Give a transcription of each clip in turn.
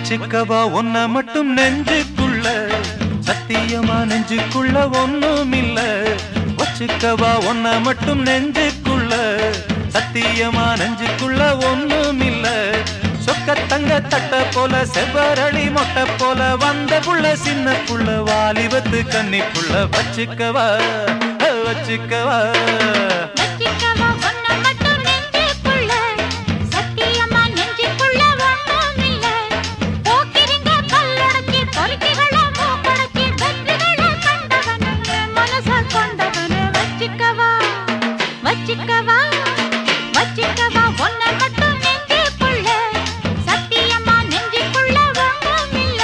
வச்சுக்கவா ஒன்ன மட்டும் நெஞ்சுக்குள்ள சத்தியமா நெஞ்சுக்குள்ள ஒண்ணும் இல்ல வச்சுக்கவா ஒன்ன மட்டும் நெஞ்சுக்குள்ள சத்தியமா நெஞ்சுக்குள்ள ஒண்ணும் இல்ல சொக்க தங்க தட்ட போல செவ்வரளி மொட்டை போல வந்த புள்ள சின்ன புள்ள வாலிபத்து கன்னிக்குள்ள வச்சுக்கவா வச்சுக்கவா வச்சிக்கவா ஒன்ன மட்டும் நெஞ்சுக்குள்ள சத்தியமா நெஞ்சுக்குள்ள ஒண்ணும் இல்ல போக்கிரிங்க கல்லடக்கி பொறுக்கிகள மூக்கடக்கி வெற்றிகள கண்டவனு மனச கொண்டவனு வச்சிக்கவா வச்சிக்கவா வச்சிக்கவா ஒன்ன மட்டும் நெஞ்சுக்குள்ள சத்தியமா நெஞ்சுக்குள்ள ஒண்ணும் இல்ல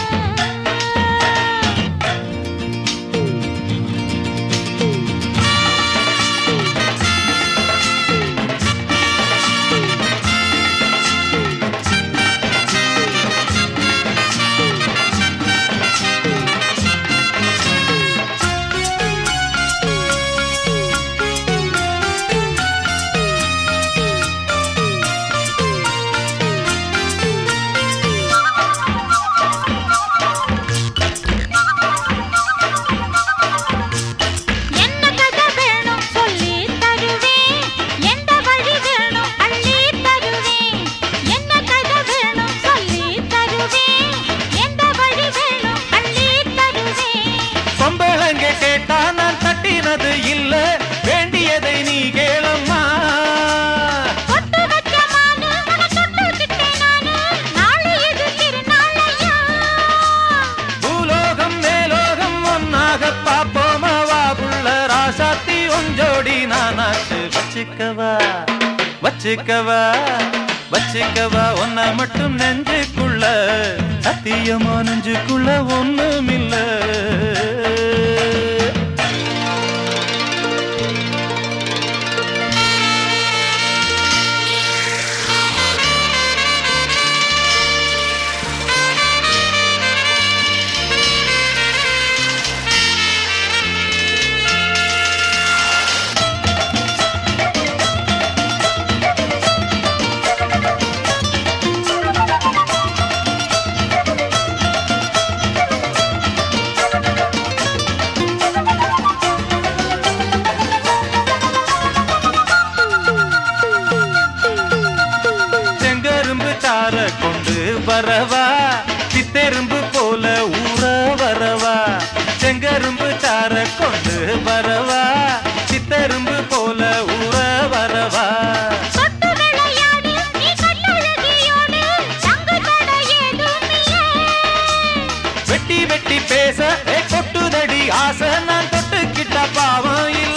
என்ன கதை வேணும் சொல்லி தருவேன் எந்த வழி வேணும் அள்ளி தருவேன் என்ன கதை வேணும் சொல்லி தருவேன் எந்த வழி வேணும் அள்ளி தருவேன் பொம்பளங்க கேட்டா நான் தட்டினது இல்ல வேண்டியதை நீ கேளம்மா பொட்டு வச்ச மானு உன தொட்டுக்கிட்டேன் நானு நாளை இது திருநாளையா பூலோகம் மேலோகம் ஒன்னாக பாப்போமா வா புள்ள ராசாத்தி உஞ்சோடி நானாச்சு வச்சுக்கவா வச்சுக்கவா வச்சுக்கவா ஒன்ன மட்டும் நெஞ்சுக்குள்ள சத்தியமா நெஞ்சுக்குள்ள ஒண்ணுமில்ல செங்கரும்பு தார கொண்டு வரவா சித்தெரும்பு போல ஊற வரவா செங்கரும்பு தார கொண்டு வரவா சித்தெரும்பு போல ஊற வரவா தொட்டு விளையாடு நீ கட்டழகியோடு சங்கு தட ஏதும் இல்லை வெட்டி வெட்டி பேச ஏ கொட்டுதடி ஆசை நான் தொட்டுக்கிட்ட பாவம் இல்ல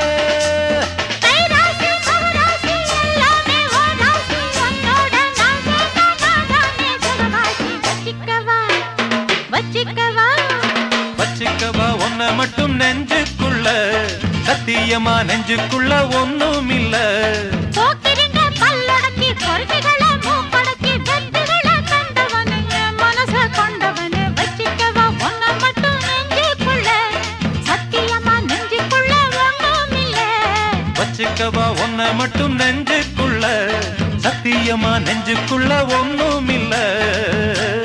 கைராசி மகராசி எல்லாமே ஓராசி உன்னோட நாசே நானாதானே ஜகவாசி வச்சிக்கவா வச்சிக்கவா வச்சுக்கவா ஒன்ன மட்டும் நெஞ்சுக்குள்ள சத்தியமா நெஞ்சுக்குள்ள ஒண்ணும் இல்ல போக்கிரிங்க பல்லடக்கி பொறுக்கிகள மூக்கடக்கி வெற்றிகள கண்டவனு மனச கொண்டவனு வச்சிக்கவா ஒன்ன மட்டும் நெஞ்சுக்குள்ள சத்தியமா நெஞ்சுக்குள்ள ஒண்ணும் இல்ல வச்சுக்கவா ஒன்ன மட்டும் நெஞ்சுக்குள்ள சத்தியமா நெஞ்சுக்குள்ள ஒண்ணும் இல்ல